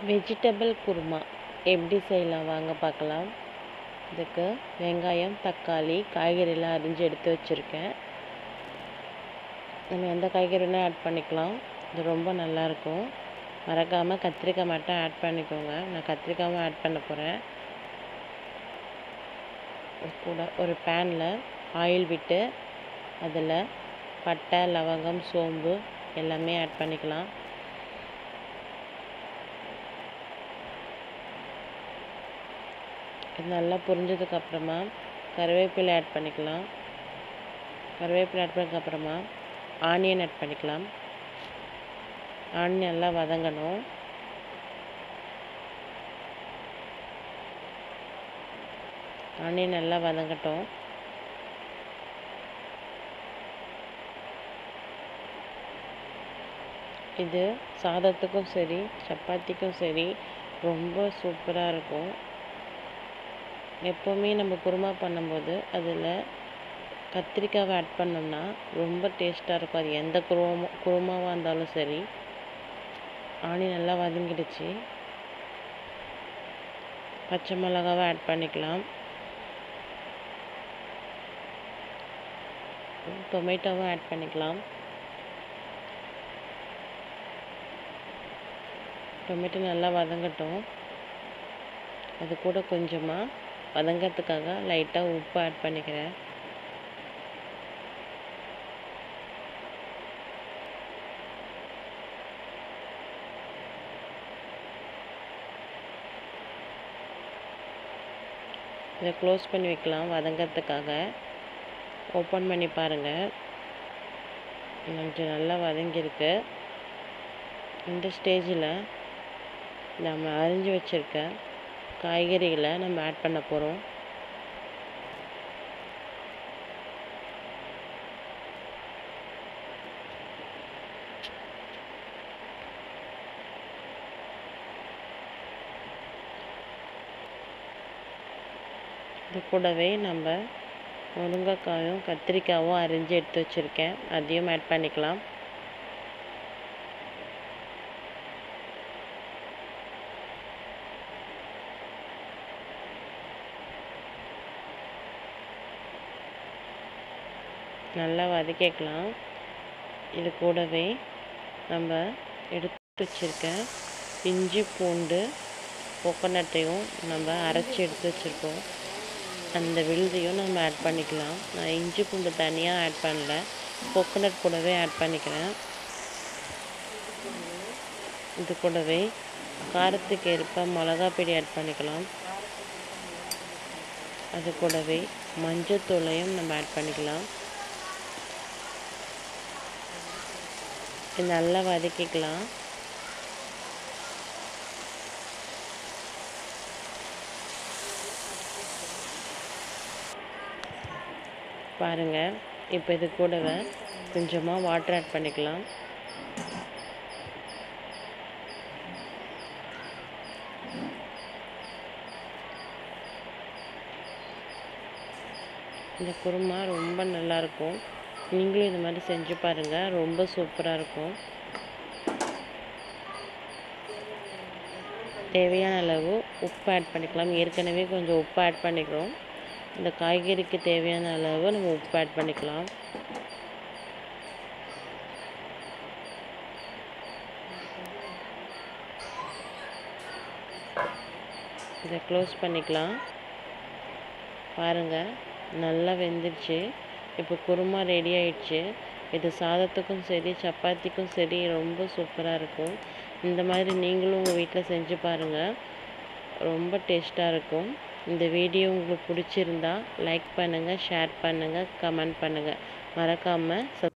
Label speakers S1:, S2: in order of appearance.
S1: vegetable kurma எப்படி செய்யலாம் வாங்க பார்க்கலாம் இதுக்கு வெங்காயம் தக்காளி காய்கறிலாம் அரிஞ்சு எடுத்து வச்சுருக்கேன் நம்ம எந்த காய்கறி வேணால் ஆட் பண்ணிக்கலாம் இது ரொம்ப நல்லாயிருக்கும் மறக்காமல் கத்திரிக்காய் மட்டும் ஆட் பண்ணிக்கோங்க நான் கத்திரிக்காயும் ஆட் பண்ண போகிறேன் கூட ஒரு பேனில் ஆயில் விட்டு அதில் பட்டை லவங்கம் சோம்பு எல்லாமே ஆட் பண்ணிக்கலாம் இது நல்லா புரிஞ்சதுக்கப்புறமா கருவேப்பிலை ஆட் பண்ணிக்கலாம் கருவேப்பிலை ஆட் பண்ணதுக்கப்புறமா ஆனியன் ஆட் பண்ணிக்கலாம் ஆனியன் நல்லா வதங்கணும் ஆனியன் நல்லா வதங்கட்டும் இது சாதத்துக்கும் சரி சப்பாத்திக்கும் சரி ரொம்ப சூப்பராக இருக்கும் எப்போவுமே நம்ம குருமா பண்ணும்போது அதில் கத்திரிக்காவை ஆட் பண்ணோம்னா ரொம்ப டேஸ்ட்டாக இருக்கும் அது எந்த குருமா குருமாவாக இருந்தாலும் சரி ஆணி நல்லா வதங்கிடுச்சு பச்சை மிளகாவை ஆட் பண்ணிக்கலாம் டொமேட்டோவும் ஆட் பண்ணிக்கலாம் டொமேட்டோ நல்லா வதங்கட்டும் அது கூட கொஞ்சமாக வதங்கிறதுக்காக லைட்டாக உப்பு ஆட் பண்ணிக்கிறேன் இதை க்ளோஸ் பண்ணி வைக்கலாம் வதங்கிறதுக்காக ஓப்பன் பண்ணி பாருங்கள் கொஞ்சம் நல்லா வதங்கியிருக்கு இந்த ஸ்டேஜில் நம்ம அரிஞ்சு வச்சுருக்க காய்கறிகளை நம்ம ஆட் பண்ண போகிறோம் இது கூடவே நம்ம முருங்கைக்காயும் கத்திரிக்காயும் அரிஞ்சு எடுத்து வச்சுருக்கேன் அதையும் ஆட் பண்ணிக்கலாம் நல்லா வதக்கிக்கலாம் இது கூடவே நம்ம எடுத்து வச்சுருக்க இஞ்சி பூண்டு கோகோனட்டையும் நம்ம அரைச்சி எடுத்து வச்சுருக்கோம் அந்த விழுதையும் நம்ம ஆட் பண்ணிக்கலாம் நான் இஞ்சி பூண்டு தனியாக ஆட் பண்ணல கோகோனட் கூடவே ஆட் பண்ணிக்கிறேன் இது கூடவே காரத்துக்கு ஏற்ப மிளகா பொடி ஆட் பண்ணிக்கலாம் அது கூடவே மஞ்சத்தூளையும் நம்ம ஆட் பண்ணிக்கலாம் இது நல்லா வதக்கிக்கலாம் பாருங்கள் இப்போ இது கூடவே கொஞ்சமாக வாட்டர் ஆட் பண்ணிக்கலாம் இந்த குருமா ரொம்ப நல்லாயிருக்கும் நீங்களும் இது மாதிரி செஞ்சு பாருங்கள் ரொம்ப சூப்பராக இருக்கும் தேவையான அளவு உப்பு ஆட் பண்ணிக்கலாம் ஏற்கனவே கொஞ்சம் உப்பு ஆட் பண்ணிக்கிறோம் இந்த காய்கறிக்கு தேவையான அளவு நம்ம உப்பு ஆட் பண்ணிக்கலாம் இதை க்ளோஸ் பண்ணிக்கலாம் பாருங்கள் நல்லா வெந்துடுச்சு இப்போ குருமா ரெடி ஆயிடுச்சு இது சாதத்துக்கும் சரி சப்பாத்திக்கும் சரி ரொம்ப சூப்பராக இருக்கும் இந்த மாதிரி நீங்களும் உங்கள் வீட்டில் செஞ்சு பாருங்கள் ரொம்ப டேஸ்ட்டாக இருக்கும் இந்த வீடியோ உங்களுக்கு பிடிச்சிருந்தா லைக் பண்ணுங்கள் ஷேர் பண்ணுங்கள் கமெண்ட் பண்ணுங்கள் மறக்காமல் சப்